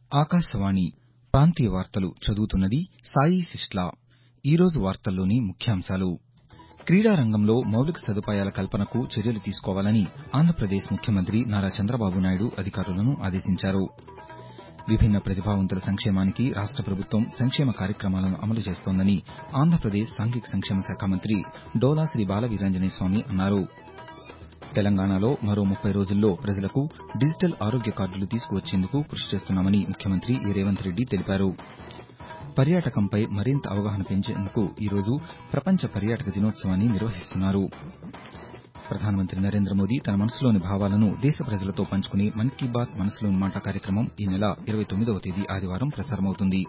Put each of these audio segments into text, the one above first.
ఆకాశవాణి ప్రాంతీయ వార్తలు చదువుతున్నది సాయి సిస్లా ఈరోజు వార్తల్లోని ముఖ్యాంశాలు క్రీడా రంగంలో మౌలిక సదుపాయాల కల్పనకు చర్యలు తీసుకోవాలని ఆంధ్రప్రదేశ్ ముఖ్యమంత్రి నారా చంద్రబాబు నాయుడు అధికారులను ఆదేశించారు విభిన్న ప్రతిభావంతుల సంక్షేమానికి రాష్ట ప్రభుత్వం సంక్షేమ కార్యక్రమాలను అమలు చేస్తోందని ఆంధ్రప్రదేశ్ సాంఘిక సంక్షేమ శాఖ మంత్రి డోలా శ్రీ బాల వీరాంజనేయ స్వామి అన్నారు తెలంగాణలో మరో ముప్పై రోజుల్లో ప్రజలకు డిజిటల్ ఆరోగ్య కార్డులు తీసుకువచ్చేందుకు కృషి చేస్తున్నామని ముఖ్యమంత్రి ఏ రేవంత్ రెడ్డి తెలిపారు పర్యాటకంపై మరింత అవగాహన పెంచేందుకు ఈరోజు ప్రపంచ పర్యాటక దినోత్సవాన్ని నిర్వహిస్తున్నారు ప్రధానమంత్రి నరేంద్ర మోదీ తన మనసులోని భావాలను దేశ ప్రజలతో పంచుకునే మన్ కీ బాత్ మనసులోని మాట కార్యక్రమం ఈ నెల ఇరవై తొమ్మిదవ తేదీ ఆదివారం ప్రసారమవుతుంది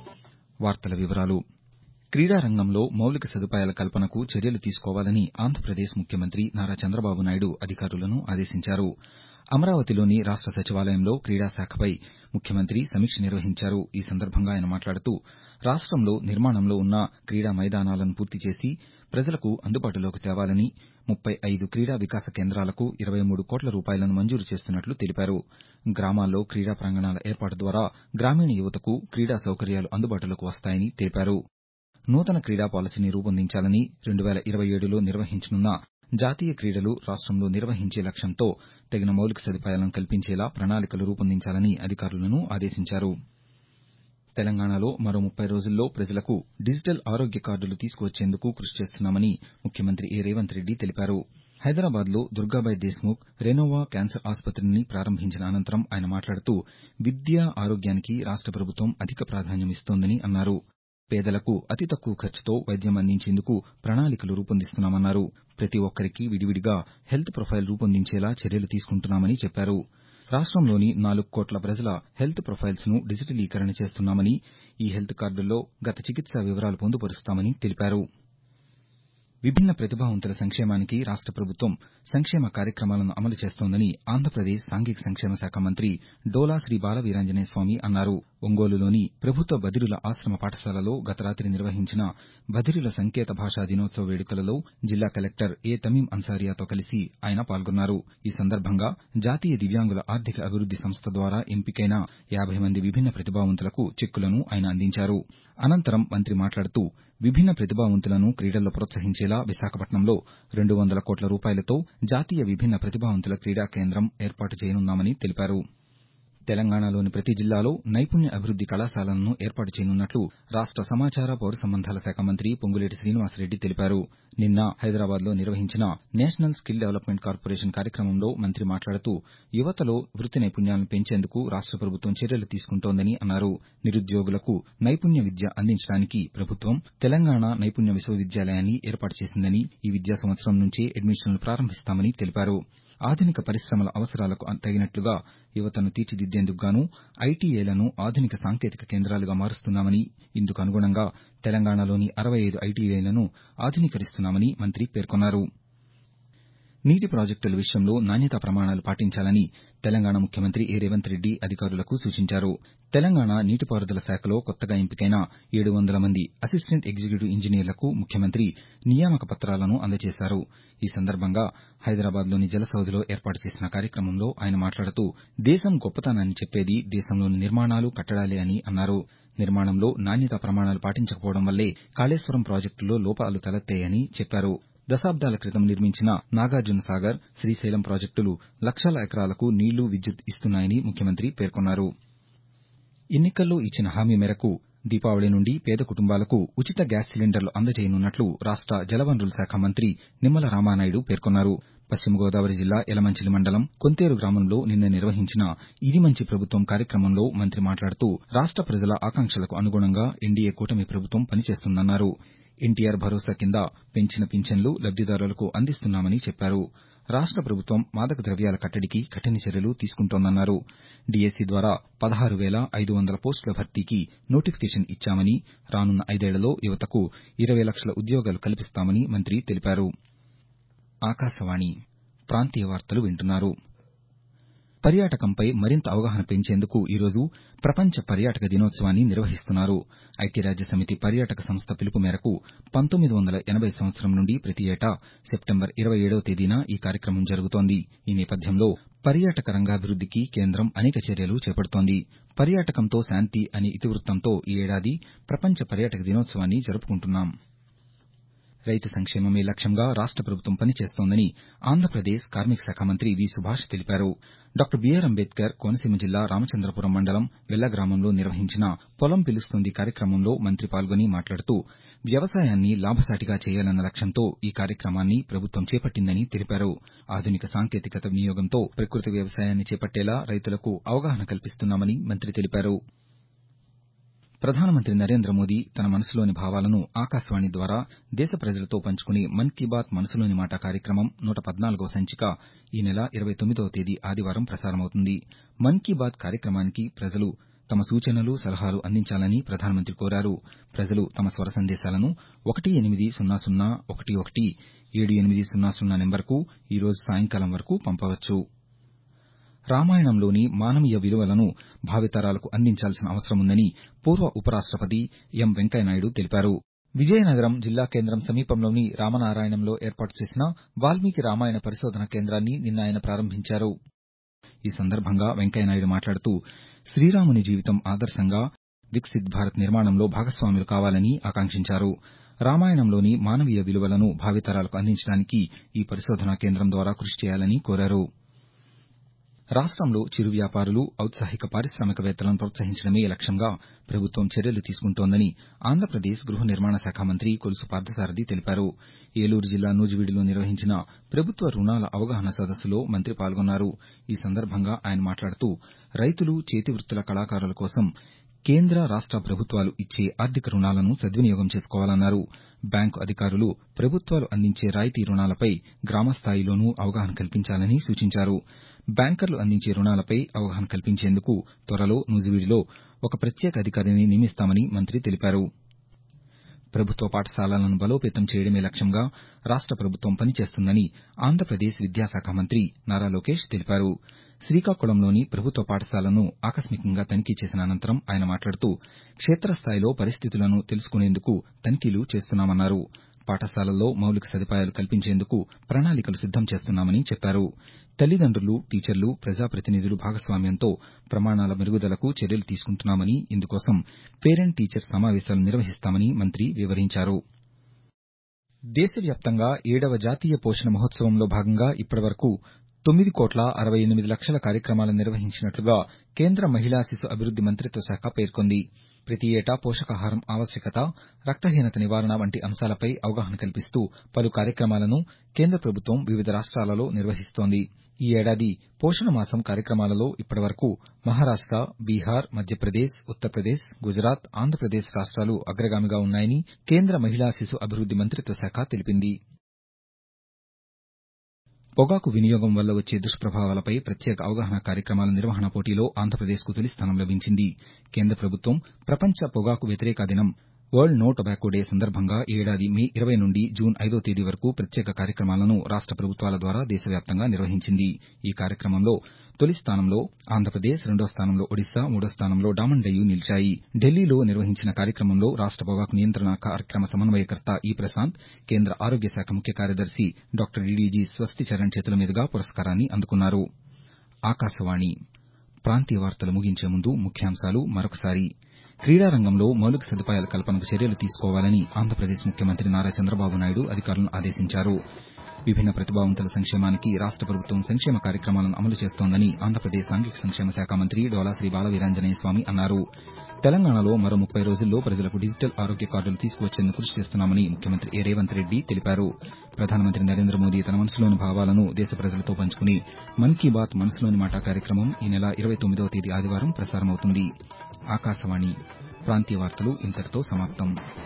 క్రీడా రంగంలో మౌలిక సదుపాయాల కల్పనకు చర్యలు తీసుకోవాలని ఆంధ్రప్రదేశ్ ముఖ్యమంత్రి నారా చంద్రబాబు నాయుడు అధికారులను ఆదేశించారు అమరావతిలోని రాష్ట సచివాలయంలో క్రీడా శాఖపై ముఖ్యమంత్రి సమీక్ష నిర్వహించారు ఈ సందర్భంగా ఆయన మాట్లాడుతూ రాష్టంలో నిర్మాణంలో ఉన్న క్రీడా మైదానాలను పూర్తి చేసి ప్రజలకు అందుబాటులోకి తేవాలని ముప్పై ఐదు క్రీడా వికాస కేంద్రాలకు ఇరవై మూడు కోట్ల రూపాయలను మంజూరు చేస్తున్నట్లు తెలిపారు గ్రామాల్లో క్రీడా ప్రాంగణాల ఏర్పాటు ద్వారా గ్రామీణ యువతకు క్రీడా సౌకర్యాలు అందుబాటులోకి వస్తాయని తెలిపారు నూతన క్రీడా పాలసీని రూపొందించాలని రెండు వేల ఇరవై ఏడులో నిర్వహించనున్న జాతీయ క్రీడలు రాష్టంలో నిర్వహించే లక్ష్యంతో తగిన మౌలిక సదుపాయాలను కల్పించేలా ప్రణాళికలు రూపొందించాలని అధికారులను ఆదేశించారు తెలంగాణలో మరో ముప్పై రోజుల్లో ప్రజలకు డిజిటల్ ఆరోగ్య కార్డులు తీసుకువచ్చేందుకు కృషి చేస్తున్నామని ముఖ్యమంత్రి ఏ రేవంత్ రెడ్డి తెలిపారు హైదరాబాద్లో దుర్గాబాయ్ దేశ్ముఖ్ రెనోవా క్యాన్సర్ ఆసుపత్రిని ప్రారంభించిన అనంతరం ఆయన మాట్లాడుతూ విద్య ఆరోగ్యానికి రాష్ట ప్రభుత్వం అధిక ప్రాధాన్యమిస్తోందని అన్నారు పేదలకు అతి తక్కువ ఖర్చుతో వైద్యం అందించేందుకు ప్రణాళికలు రూపొందిస్తున్నామన్నారు ప్రతి ఒక్కరికీ విడివిడిగా హెల్త్ ప్రొఫైల్ రూపొందించేలా చర్యలు తీసుకుంటున్నామని చెప్పారు రాష్టంలోని నాలుగు కోట్ల ప్రజల హెల్త్ ప్రొఫైల్స్ ను డిజిటలీకరణ చేస్తున్నామని ఈ హెల్త్ కార్డుల్లో గత చికిత్సా వివరాలు పొందుపరుస్తామని తెలిపారు విభిన్న ప్రతిభావంతుల సంక్షేమానికి రాష్ట ప్రభుత్వం సంక్షేమ కార్యక్రమాలను అమలు చేస్తోందని ఆంధ్రప్రదేశ్ సాంఘిక సంక్షేమ శాఖ మంత్రి డోలా శ్రీ బాల వీరాంజనేయ స్వామి అన్నారు ఒంగోలులోని ప్రభుత్వ బదిరుల ఆశ్రమ పాఠశాలలో గత రాతి నిర్వహించిన బదిరుల సంకేత భాషా దినోత్సవ వేడుకలలో జిల్లా కలెక్టర్ ఏ తమీం అన్సారియాతో కలిసి ఆయన పాల్గొన్నారు ఈ సందర్భంగా జాతీయ దివ్యాంగుల ఆర్థిక అభివృద్ది సంస్థ ద్వారా ఎంపికైన యాబై మంది విభిన్న ప్రతిభావంతులకు చెక్కులను ఆయన అందించారు అనంతరం మంత్రి మాట్లాడుతూ విభిన్న ప్రతిభావంతులను క్రీడల్లో ప్రోత్సహించేలా విశాఖపట్నంలో రెండు వందల కోట్ల రూపాయలతో జాతీయ విభిన్న ప్రతిభావంతుల క్రీడా కేంద్రం ఏర్పాటు చేయనున్నామని తెలిపారు తెలంగాణలోని ప్రతి జిల్లాలో నైపుణ్య అభివృద్ది కళాశాలలను ఏర్పాటు చేయనున్నట్లు రాష్ట సమాచార పౌర సంబంధాల శాఖ మంత్రి పొంగులేటి శ్రీనివాసరెడ్డి తెలిపారు నిన్న హైదరాబాద్లో నిర్వహించిన నేషనల్ స్కిల్ డెవలప్మెంట్ కార్పొరేషన్ కార్యక్రమంలో మంత్రి మాట్లాడుతూ యువతలో వృత్తి నైపుణ్యాలను పెంచేందుకు రాష్ట ప్రభుత్వం చర్యలు తీసుకుంటోందని అన్నారు నిరుద్యోగులకు నైపుణ్య విద్య అందించడానికి ప్రభుత్వం తెలంగాణ నైపుణ్య విశ్వవిద్యాలయాన్ని ఏర్పాటు చేసిందని ఈ విద్యా సంవత్సరం నుంచే అడ్మిషన్లు ప్రారంభిస్తామని తెలిపారు ఆధునిక పరిశ్రమల అవసరాలకు తగినట్లుగా యువతను తీర్చిదిద్దేందుకుగాను ఐటీఐలను ఆధునిక సాంకేతిక కేంద్రాలుగా మారుస్తున్నామని ఇందుకు అనుగుణంగా తెలంగాణలోని అరవై ఐదు ఐటీఐలను ఆధునీకరిస్తున్నామని మంత్రి పేర్కొన్నారు నీటి ప్రాజెక్టుల విషయంలో నాణ్యతా ప్రమాణాలు పాటించాలని తెలంగాణ ముఖ్యమంత్రి ఏ రేవంత్ రెడ్డి అధికారులకు సూచించారు తెలంగాణ నీటిపారుదల శాఖలో కొత్తగా ఎంపికైన ఏడు వందల మంది అసిస్టెంట్ ఎగ్జిక్యూటివ్ ఇంజనీర్లకు ముఖ్యమంత్రి నియామక పత్రాలను అందజేశారు ఈ సందర్భంగా హైదరాబాద్లోని జలసౌధిలో ఏర్పాటు చేసిన కార్యక్రమంలో ఆయన మాట్లాడుతూ దేశం గొప్పతనాన్ని చెప్పేది దేశంలోని నిర్మాణాలు కట్టడాలే అని అన్నారు నిర్మాణంలో నాణ్యతా ప్రమాణాలు పాటించకపోవడం వల్లే కాళేశ్వరం ప్రాజెక్టులో లోపాలు తలెత్తాయని చెప్పారు దశాబ్దాల క్రితం నిర్మించిన నాగార్జున సాగర్ శ్రీశైలం ప్రాజెక్టులు లక్షల ఎకరాలకు నీళ్లు విద్యుత్ ఇస్తున్నాయని ముఖ్యమంత్రి పేర్కొన్నారు ఎన్నికల్లో ఇచ్చిన హామీ మేరకు దీపావళి నుండి పేద కుటుంబాలకు ఉచిత గ్యాస్ సిలిండర్లు అందజేయనున్నట్లు రాష్ట జలవనరుల శాఖ మంత్రి నిమ్మల రామానాయుడు పేర్కొన్నారు పశ్చిమ గోదావరి జిల్లా యలమంచిలి మండలం కొంతేరు గ్రామంలో నిన్న నిర్వహించిన ఇది మంచి ప్రభుత్వం కార్యక్రమంలో మంత్రి మాట్లాడుతూ రాష్ట ప్రజల ఆకాంక్షలకు అనుగుణంగా ఎన్డీఏ కూటమి ప్రభుత్వం పనిచేస్తుందన్నారు ఎన్టీఆర్ భరోసా కింద పెంచిన పింఛన్లు లబ్దిదారులకు అందిస్తున్నామని చెప్పారు రాష్ట ప్రభుత్వం మాదక ద్రవ్యాల కట్టడికి కఠిన చర్యలు తీసుకుంటోందన్నారు డీఏసీ ద్వారా పదహారు వేల ఐదు వందల పోస్టుల భర్తీకి నోటిఫికేషన్ ఇచ్చామని రానున్న ఐదేళ్లలో యువతకు ఇరవై లక్షల ఉద్యోగాలు కల్పిస్తామని మంత్రి తెలిపారు ఆకాశవాణి ప్రాంతీయ వార్తలు వింటున్నారు పర్యాటకంపై మరింత అవగాహన పెంచేందుకు ఈరోజు ప్రపంచ పర్యాటక దినోత్సవాన్ని నిర్వహిస్తున్నారు ఐక్యరాజ్యసమితి పర్యాటక సంస్థ పిలుపు మేరకు పంతొమ్మిది వందల ఎనబై సంవత్సరం నుండి ప్రతి ఏటా సెప్టెంబర్ ఇరవై ఏడవ తేదీన ఈ కార్యక్రమం జరుగుతోంది ఈ నేపథ్యంలో పర్యాటక రంగాభివృద్దికి కేంద్రం అనేక చర్యలు చేపడుతోంది పర్యాటకంతో శాంతి అనే ఇతివృత్తంతో ఈ ఏడాది ప్రపంచ పర్యాటక దినోత్సవాన్ని జరుపుకుంటున్నాం రైతు సంక్షేమమే లక్ష్యంగా రాష్ట ప్రభుత్వం పనిచేస్తోందని ఆంధ్రప్రదేశ్ కార్మిక శాఖ మంత్రి వి సుభాష్ తెలిపారు డాక్టర్ బీఆర్ అంబేద్కర్ కోనసీమ జిల్లా రామచంద్రపురం మండలం వెల్ల గ్రామంలో నిర్వహించిన పొలం పిలుస్తోంది కార్యక్రమంలో మంత్రి పాల్గొని మాట్లాడుతూ వ్యవసాయాన్ని లాభసాటిగా చేయాలన్న లక్ష్యంతో ఈ కార్యక్రమాన్ని ప్రభుత్వం చేపట్టిందని తెలిపారు ఆధునిక సాంకేతికత వినియోగంతో ప్రకృతి వ్యవసాయాన్ని చేపట్టేలా రైతులకు అవగాహన కల్పిస్తున్నామని మంత్రి తెలిపారు ప్రధానమంత్రి నరేంద్ర మోదీ తన మనసులోని భావాలను ఆకాశవాణి ద్వారా దేశ ప్రజలతో పంచుకునే మన్ కీ బాత్ మనసులోని మాట కార్యక్రమం నూట పద్నాలుగవ సంచిక ఈ నెల ఇరవై తొమ్మిదవ తేదీ ఆదివారం ప్రసారమవుతుంది మన్ కీ బాత్ కార్యక్రమానికి ప్రజలు తమ సూచనలు సలహాలు అందించాలని ప్రధానమంత్రి కోరారు ప్రజలు తమ స్వర సందేశాలను ఒకటి ఎనిమిది సున్నా సున్నా ఒకటి ఒకటి ఏడు ఎనిమిది సున్నా సున్నా నెంబర్కు ఈ రోజు సాయంకాలం వరకు పంపవచ్చు రామాయణంలోని మానవీయ విలువలను భావితరాలకు అందించాల్సిన అవసరముందని పూర్వ ఉపరాష్టపతి ఎం వెంకయ్యనాయుడు తెలిపారు విజయనగరం జిల్లా కేంద్రం సమీపంలోని రామనారాయణంలో ఏర్పాటు చేసిన వాల్మీకి రామాయణ పరిశోధన కేంద్రాన్ని నిన్న ఆయన ప్రారంభించారు ఈ సందర్భంగా వెంకయ్యనాయుడు మాట్లాడుతూ శ్రీరాముని జీవితం ఆదర్శంగా వికసిత్ భారత్ నిర్మాణంలో భాగస్వాములు కావాలని ఆకాంక్షించారు రామాయణంలోని మానవీయ విలువలను భావితరాలకు అందించడానికి ఈ పరిశోధనా కేంద్రం ద్వారా కృషి చేయాలని కోరారు రాష్టంలో చిరు వ్యాపారులు ఔత్సాహిక పారిశామికవేత్తలను ప్రోత్సహించడమే లక్ష్యంగా ప్రభుత్వం చర్యలు తీసుకుంటోందని ఆంధ్రప్రదేశ్ గృహ నిర్మాణ శాఖ మంత్రి కొలుసు పార్థసారథి తెలిపారు ఏలూరు జిల్లా నూజివీడులో నిర్వహించిన ప్రభుత్వ రుణాల అవగాహన సదస్సులో మంత్రి పాల్గొన్నారు ఈ సందర్భంగా ఆయన మాట్లాడుతూ రైతులు చేతివృత్తుల కళాకారుల కోసం కేంద్ర రాష్ట ప్రభుత్వాలు ఇచ్చే ఆర్థిక రుణాలను సద్వినియోగం చేసుకోవాలన్నారు బ్యాంకు అధికారులు ప్రభుత్వాలు అందించే రాయితీ రుణాలపై గ్రామస్థాయిలోనూ అవగాహన కల్పించాలని సూచించారు బ్యాంకర్లు అందించే రుణాలపై అవగాహన కల్పించేందుకు త్వరలో నూజివీడులో ఒక ప్రత్యేక అధికారిని నియమిస్తామని మంత్రి తెలిపారు ప్రభుత్వ పాఠశాలలను బలోపేతం చేయడమే లక్ష్యంగా రాష్ట ప్రభుత్వం పనిచేస్తుందని ఆంధ్రప్రదేశ్ విద్యాశాఖ మంత్రి నారా లోకేష్ తెలిపారు శ్రీకాకుళంలోని ప్రభుత్వ పాఠశాలను ఆకస్మికంగా తనిఖీ చేసిన అనంతరం ఆయన మాట్లాడుతూ క్షేత్రస్థాయిలో పరిస్థితులను తెలుసుకునేందుకు తనిఖీలు చేస్తున్నామన్నారు పాఠశాలల్లో మౌలిక సదుపాయాలు కల్పించేందుకు ప్రణాళికలు సిద్దం చేస్తున్నామని చెప్పారు తల్లిదండ్రులు టీచర్లు ప్రజాప్రతినిధులు భాగస్వామ్యంతో ప్రమాణాల మెరుగుదలకు చర్యలు తీసుకుంటున్నామని ఇందుకోసం పేరెంట్ టీచర్ సమావేశాలు నిర్వహిస్తామని మంత్రి వివరించారు దేశవ్యాప్తంగా ఏడవ జాతీయ పోషణ మహోత్సవంలో భాగంగా ఇప్పటివరకు తొమ్మిది కోట్ల అరవై ఎనిమిది లక్షల కార్యక్రమాలను నిర్వహించినట్లుగా కేంద్ర మహిళా శిశు అభివృద్ది మంత్రిత్వ శాఖ పేర్కొంది ప్రతి ఏటా పోషకాహారం ఆవశ్యకత రక్తహీనత నివారణ వంటి అంశాలపై అవగాహన కల్పిస్తూ పలు కార్యక్రమాలను కేంద్ర ప్రభుత్వం వివిధ రాష్ట్రాలలో నిర్వహిస్తోంది ఈ ఏడాది పోషణ మాసం కార్యక్రమాలలో ఇప్పటివరకు మహారాష్ట బీహార్ మధ్యప్రదేశ్ ఉత్తరప్రదేశ్ గుజరాత్ ఆంధ్రప్రదేశ్ రాష్ట్రాలు అగ్రగామిగా ఉన్నాయని కేంద్ర మహిళా శిశు అభివృద్ది మంత్రిత్వ శాఖ తెలిపింది పొగాకు వినియోగం వల్ల వచ్చే దుష్ప్రభావాలపై ప్రత్యేక అవగాహన కార్యక్రమాల నిర్వహణ పోటీలో ఆంధ్రప్రదేశ్కు తొలి స్థానం లభించింది కేంద్ర ప్రభుత్వం ప్రపంచ పొగాకు వ్యతిరేక దినం వరల్డ్ నో టొబాకో డే సందర్భంగా ఈ ఏడాది మే ఇరవై నుండి జూన్ ఐదో తేదీ వరకు ప్రత్యేక కార్యక్రమాలను రాష్ట ప్రభుత్వాల ద్వారా దేశవ్యాప్తంగా నిర్వహించింది ఈ కార్యక్రమంలో తొలి స్థానంలో ఆంధ్రప్రదేశ్ రెండో స్థానంలో ఒడిశా మూడో స్థానంలో డామన్ డయ్యూ నిలిచాయి ఢిల్లీలో నిర్వహించిన కార్యక్రమంలో రాష్ట పొగాకు నియంత్రణ కార్యక్రమ సమన్వయకర్త ఈ ప్రశాంత్ కేంద్ర ఆరోగ్య శాఖ ముఖ్య కార్యదర్శి డాక్టర్ డీడీజీ స్వస్తి చరణ్ చేతుల మీదుగా పురస్కారాన్ని అందుకున్నారు ఆకాశవాణి ప్రాంతీయ వార్తలు ముగించే ముందు ముఖ్యాంశాలు మరొకసారి క్రీడారంగంలో మౌలిక సదుపాయాల కల్పనకు చర్యలు తీసుకోవాలని ఆంధ్రప్రదేశ్ ముఖ్యమంత్రి నారా చంద్రబాబు నాయుడు అధికారులను ఆదేశించారు విభిన్న ప్రతిభావంతుల సంక్షేమానికి రాష్ట ప్రభుత్వం సంక్షేమ కార్యక్రమాలను అమలు చేస్తోందని ఆంధ్రప్రదేశ్ సాంఘిక సంక్షేమ శాఖ మంత్రి డోలా శ్రీ బాలవీరాంజనేయ స్వామి అన్నారు తెలంగాణలో మరో ముప్పై రోజుల్లో ప్రజలకు డిజిటల్ ఆరోగ్య కార్డులు తీసుకువచ్చేందుకు కృషి చేస్తున్నామని ముఖ్యమంత్రి ఏ రేవంత్ రెడ్డి తెలిపారు ప్రధానమంత్రి నరేంద్ర మోదీ తన మనసులోని భావాలను దేశ ప్రజలతో పంచుకునే మన్ కీ బాత్ మనసులోని మాట కార్యక్రమం ఈ నెల ఇరవై తొమ్మిదవ తేదీ ఆదివారం ప్రసారమవుతుంది ఆకాశవాణి ప్రాంతీయ వార్తలు ఇంతటితో సమాప్తం